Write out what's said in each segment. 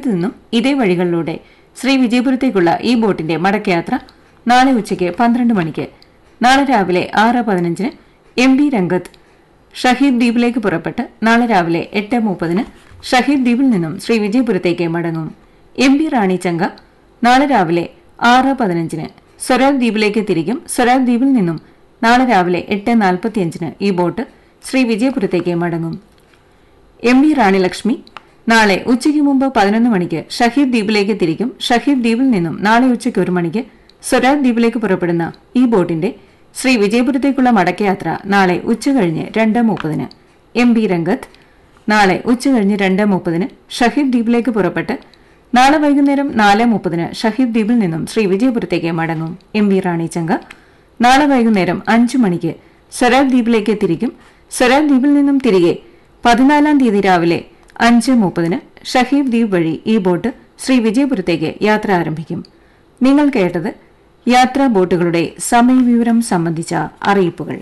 നിന്നും ഇതേ വഴികളിലൂടെ ശ്രീ വിജയപുരത്തേക്കുള്ള ഈ ബോട്ടിന്റെ മടക്കയാത്ര നാളെ ഉച്ചയ്ക്ക് പന്ത്രണ്ട് മണിക്ക് നാളെ രാവിലെ ആറ് പതിനഞ്ചിന് എം ബി രംഗത്ത് ഷഹീദ് ദ്വീപിലേക്ക് പുറപ്പെട്ട് നാളെ രാവിലെ എട്ട് മുപ്പതിന് ഷഹീദ് ദ്വീപിൽ നിന്നും ശ്രീ വിജയപുരത്തേക്ക് മടങ്ങും എം ബി റാണി ചങ്ക നാളെ രാവിലെ ആറ് പതിനഞ്ചിന് സ്വരാജ് ദ്വീപിലേക്ക് തിരിക്കും സ്വരാജ് ദ്വീപിൽ നിന്നും നാളെ രാവിലെ എട്ട് നാൽപ്പത്തിയഞ്ചിന് ഈ ബോട്ട് ശ്രീ വിജയപുരത്തേക്ക് മടങ്ങും എം വി റാണി ലക്ഷ്മി നാളെ ഉച്ചയ്ക്ക് മുമ്പ് പതിനൊന്ന് മണിക്ക് ഷഹീദ് ദ്വീപിലേക്ക് തിരിക്കും ഷഹീദ് ദ്വീപിൽ നിന്നും നാളെ ഉച്ചയ്ക്ക് ഒരു മണിക്ക് സ്വരാജ് ദ്വീപിലേക്ക് പുറപ്പെടുന്ന ഈ ബോട്ടിന്റെ ശ്രീ വിജയപുരത്തേക്കുള്ള മടക്കയാത്ര നാളെ ഉച്ചകഴിഞ്ഞ് രണ്ട് മുപ്പതിന് എം ബി രംഗത്ത് നാളെ ഉച്ചകഴിഞ്ഞ് രണ്ട് മുപ്പതിന് ഷഹീദ് ദ്വീപിലേക്ക് പുറപ്പെട്ട് നാളെ വൈകുന്നേരം നാല് മുപ്പതിന് ഷഹീദ് ദ്വീപിൽ നിന്നും ശ്രീ വിജയപുരത്തേക്ക് മടങ്ങും എം വി റാണി ചങ്ക നാളെ വൈകുന്നേരം അഞ്ചു മണിക്ക് സ്വരാജ് ദ്വീപിലേക്ക് തിരിക്കും സ്വരാജ് ദ്വീപിൽ നിന്നും തിരികെ പതിനാലാം തീയതി രാവിലെ അഞ്ച് മുപ്പതിന് ഷഹീദ് ദ്വീപ് വഴി ഈ ബോട്ട് ശ്രീ വിജയപുരത്തേക്ക് യാത്ര ആരംഭിക്കും നിങ്ങൾ കേട്ടത് യാത്രാ ബോട്ടുകളുടെ സമയവിവരം സംബന്ധിച്ച അറിയിപ്പുകൾ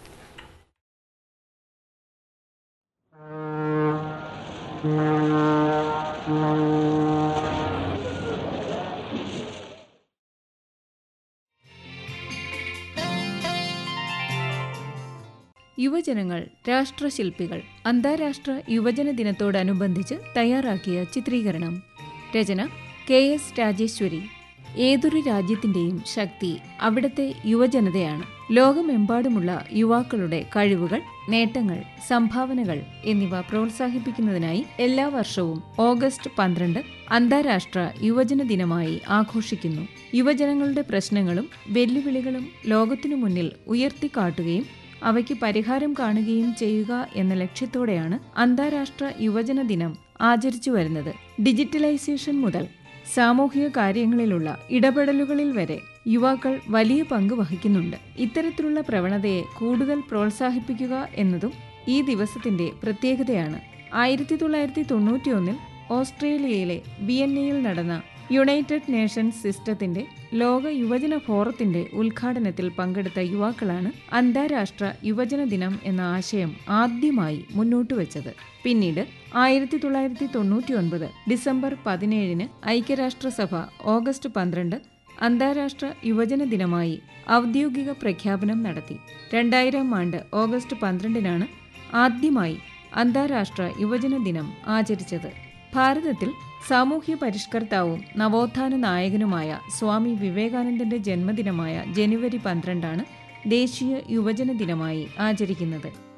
യുവജനങ്ങൾ രാഷ്ട്രശില്പികൾ അന്താരാഷ്ട്ര യുവജന ദിനത്തോടനുബന്ധിച്ച് തയ്യാറാക്കിയ ചിത്രീകരണം രചന കെ എസ് രാജേശ്വരി ഏതൊരു രാജ്യത്തിന്റെയും ശക്തി അവിടുത്തെ യുവജനതയാണ് ലോകമെമ്പാടുമുള്ള യുവാക്കളുടെ കഴിവുകൾ നേട്ടങ്ങൾ സംഭാവനകൾ എന്നിവ പ്രോത്സാഹിപ്പിക്കുന്നതിനായി എല്ലാ വർഷവും ഓഗസ്റ്റ് പന്ത്രണ്ട് അന്താരാഷ്ട്ര യുവജന ദിനമായി ആഘോഷിക്കുന്നു യുവജനങ്ങളുടെ പ്രശ്നങ്ങളും വെല്ലുവിളികളും ലോകത്തിനു മുന്നിൽ ഉയർത്തിക്കാട്ടുകയും അവയ്ക്ക് പരിഹാരം കാണുകയും ചെയ്യുക എന്ന ലക്ഷ്യത്തോടെയാണ് അന്താരാഷ്ട്ര യുവജന ദിനം ആചരിച്ചു വരുന്നത് ഡിജിറ്റലൈസേഷൻ മുതൽ സാമൂഹിക കാര്യങ്ങളിലുള്ള ഇടപെടലുകളിൽ വരെ യുവാക്കൾ വലിയ പങ്ക് വഹിക്കുന്നുണ്ട് ഇത്തരത്തിലുള്ള പ്രവണതയെ കൂടുതൽ പ്രോത്സാഹിപ്പിക്കുക എന്നതും ഈ ദിവസത്തിന്റെ പ്രത്യേകതയാണ് ആയിരത്തി തൊള്ളായിരത്തി തൊണ്ണൂറ്റിയൊന്നിൽ ഓസ്ട്രേലിയയിലെ വിയന്നയിൽ നടന്ന യുണൈറ്റഡ് നേഷൻസ് സിസ്റ്റത്തിന്റെ ലോക യുവജന ഫോറത്തിന്റെ ഉദ്ഘാടനത്തിൽ പങ്കെടുത്ത യുവാക്കളാണ് അന്താരാഷ്ട്ര യുവജന ദിനം എന്ന ആശയം ആദ്യമായി മുന്നോട്ട് വെച്ചത് പിന്നീട് ആയിരത്തി തൊള്ളായിരത്തി തൊണ്ണൂറ്റി ഒൻപത് ഡിസംബർ പതിനേഴിന് ഐക്യരാഷ്ട്രസഭ ഓഗസ്റ്റ് പന്ത്രണ്ട് അന്താരാഷ്ട്ര യുവജന ദിനമായി ഔദ്യോഗിക പ്രഖ്യാപനം നടത്തി രണ്ടായിരം ആണ്ട് ഓഗസ്റ്റ് പന്ത്രണ്ടിനാണ് ആദ്യമായി അന്താരാഷ്ട്ര യുവജന ദിനം ആചരിച്ചത് ഭാരതത്തിൽ സാമൂഹ്യ പരിഷ്കർത്താവും നവോത്ഥാന നായകനുമായ സ്വാമി വിവേകാനന്ദന്റെ ജന്മദിനമായ ജനുവരി പന്ത്രണ്ടാണ് ദേശീയ യുവജന ദിനമായി ആചരിക്കുന്നത്